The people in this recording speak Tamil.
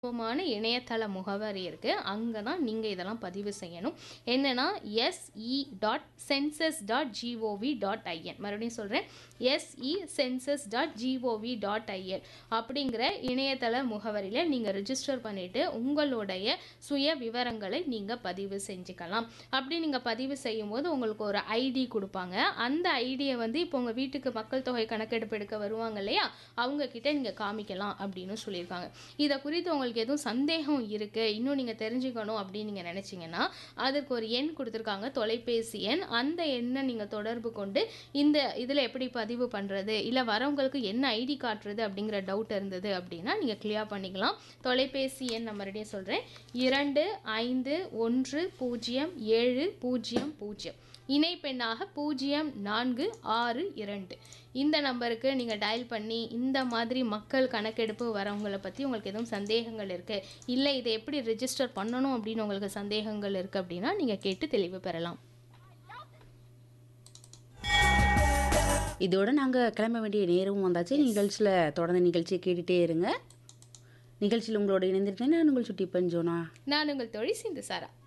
மான இணையதள முகவரி இருக்குது அங்கே தான் நீங்கள் இதெல்லாம் பதிவு செய்யணும் என்னென்னா SE dot census dot GOV dot IN மறுபடியும் சொல்கிறேன் SE census dot GOV dot IN அப்படிங்கிற இணையதள முகவரியில் நீங்கள் ரிஜிஸ்டர் பண்ணிவிட்டு உங்களுடைய சுய விவரங்களை நீங்கள் பதிவு செஞ்சுக்கலாம் அப்படி நீங்கள் பதிவு செய்யும்போது உங்களுக்கு ஒரு ஐடி கொடுப்பாங்க அந்த ஐடியை வந்து இப்போ உங்கள் வீட்டுக்கு மக்கள் தொகை கணக்கெடுப்பு எடுக்க வருவாங்க இல்லையா அவங்க கிட்ட நீங்கள் காமிக்கலாம் அப்படின்னு சொல்லியிருக்காங்க இதை குறித்து உங்களுக்கு எதுவும் சந்தேகம் இருக்குது இன்னும் நீங்கள் தெரிஞ்சுக்கணும் அப்படின்னு நீங்கள் நினச்சிங்கன்னா அதற்கு ஒரு எண் கொடுத்துருக்காங்க தொலைபேசி எண் அந்த எண்ணை நீங்கள் தொடர்பு கொண்டு இந்த இதில் எப்படி பதிவு பண்ணுறது இல்லை வரவங்களுக்கு என்ன ஐடி காட்டுறது அப்படிங்கிற டவுட் இருந்தது அப்படின்னா நீங்கள் கிளியர் பண்ணிக்கலாம் தொலைபேசி எண் நான் மறுபடியும் சொல்கிறேன் இரண்டு ஐந்து ஒன்று பூஜ்ஜியம் ஏழு பூஜ்ஜியம் பூஜ்ஜியம் இணைப்பெண்ணாக பூஜ்ஜியம் நான்கு ஆறு இரண்டு இந்த நம்பருக்கு நீங்கள் டயல் பண்ணி இந்த மாதிரி மக்கள் கணக்கெடுப்பு வரவங்களை பற்றி உங்களுக்கு எதுவும் சந்தேகங்கள் இருக்குது இல்லை இதை எப்படி ரிஜிஸ்டர் பண்ணணும் அப்படின்னு உங்களுக்கு சந்தேகங்கள் இருக்குது அப்படின்னா நீங்கள் கேட்டு தெளிவு பெறலாம் இதோட நாங்கள் கிளம்ப வேண்டிய நேரமும் வந்தாச்சு நிகழ்ச்சியில் தொடர்ந்து நிகழ்ச்சியை கேட்டுகிட்டே இருங்க நிகழ்ச்சியில் உங்களோட இணைந்திருக்கேன் நான் உங்கள் சுட்டி பஞ்சோனா நான் உங்கள் தொழில் சிந்து சாரா